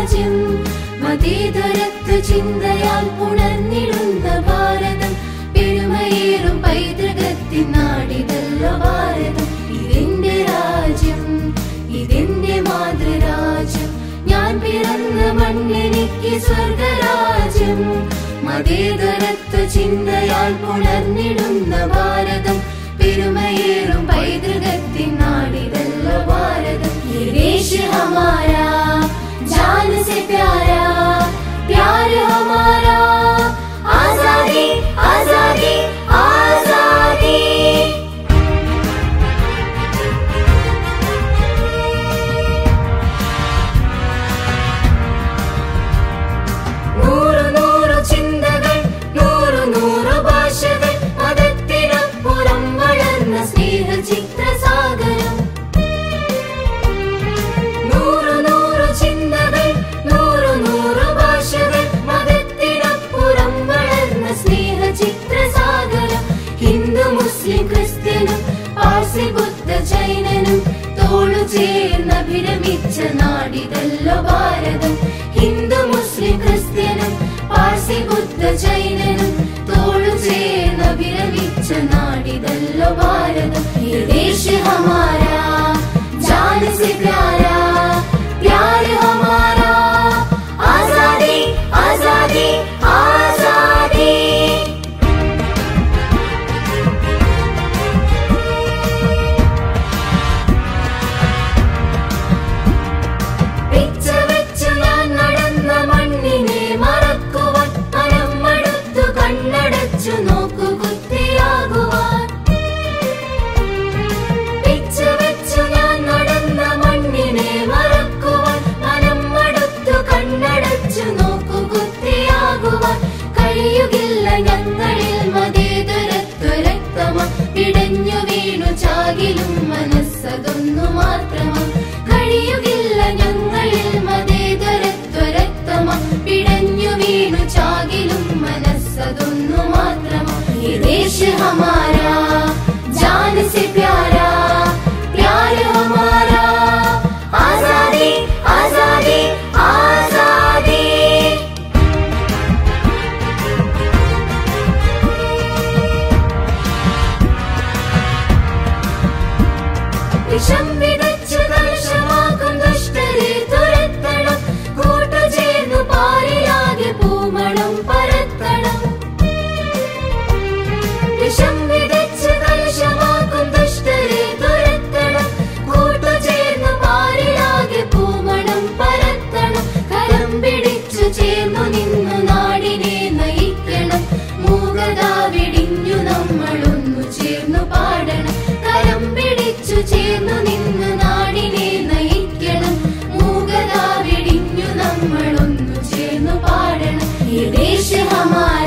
രാജ്യം മതേതരത്വ ചിന്തയാൽ ഉണർന്നിടുന്ന ഭാരതം പെരുമയേറും പൈതൃകത്തിൻ നാടിതല്ലോ ഭാരതം ഇതെന്റെ രാജ്യം ഇതെന്റെ മാതൃരാജ്യം ഞാൻ പിറന്ന മണ്ണെനിക്ക് സ്വർഗരാജ്യം മതേതരത്വ ചിന്തയാൽ ഉണർന്നിടുന്ന ഭാരതം പെരുമയേറും പൈതൃകത്തിൻ നാടിതല്ലോ ഭാരതം ये देश हमारा जान से प्यारा प्यार हमारा आजादी आजादी आजादी നൂറു നൂറു ചിന്തകൾ നൂറു നൂറു ഭാഷകൾ മതത്തിനപ്പുറം വളർന്ന സ്നേഹ ചിത്രസാഗരം നൂറു നൂറു ചിന്തകൾ നൂറു നൂറു ഭാഷകൾ മതത്തിനപ്പുറം വളർന്ന സ്നേഹ ചിത്രസാഗരം ഹിന്ദു മുസ്ലിം ക്രിസ്ത്യനും പാർസി ബുദ്ധ ജൈനനും തോളു ചേർന്നഭിരമിച്ച നാടിതല്ലോ ഭാരതം ഹിന്ദു മുസ്ലിം ക്രിസ്ത്യനും പാർസി ബുദ്ധ ജൈനനും തോളു ചേർന്നഭിരമിച്ച നാടിതല്ലോ ഭാരതം ये देश हमारा जान से प्यारा प्यार हमारा आजादी आजादी आजादी പിച്ച വെച്ചു ഞാൻ നടന്ന മണ്ണിനെ മറക്കുവാൻ മനം മടുത്തു കണ്ണടച്ചു നോക്കു കുത്തിയാകുവാൻ പിച്ച വെച്ചു ഞാൻ നടന്ന മണ്ണിനെ മറക്കുവാൻ മനം മടുത്തു കണ്ണടച്ചു നോക്കു കുത്തിയാകുവാൻ കഴിയുകില്ല ഞങ്ങളിൽ മതേതരത്വ രക്തമ പിടഞ്ഞു വീണു ചാകിലും മനസ്സതൊന്നു മാത്രമ കഴിയുകില്ല ഞങ്ങളിൽ മതേതരത്വ രക്തമ പിടഞ്ഞു വീണു ചാകിലും മനസ്സതൊന്നു മാത്രമ ये देश हमारा जान से प्यारा प्यार हमारा आजादी आजादी आजादी വിഷം വിതച്ചു കലുഷമാക്കും ദുഷ്ടരെ തുരത്തണം കൂട്ടുചേർന്നു പാലിലാകെ പൂമണം പരത്തണം വിഷം വിതച്ചു കലുഷമാക്കും ദുഷ്ടരെ തുരത്തണം കൂട്ടുചേർന്നു പാലിലാകെ പൂമണം പരത്തണം കരം പിടിച്ചു ചേർന്നു നിന്നു നാടിനെ നയിക്കണം മൂകത വെടിഞ്ഞു നമ്മളൊന്നു ചേർന്നു പാടണം കരം പിടിച്ചു ചേർന്നു നിന്ന് നാടിനെ നയിക്കണം മൂകത വെടിഞ്ഞു നമ്മളൊന്നു ചേർന്നു പാടണം ये देश हमारा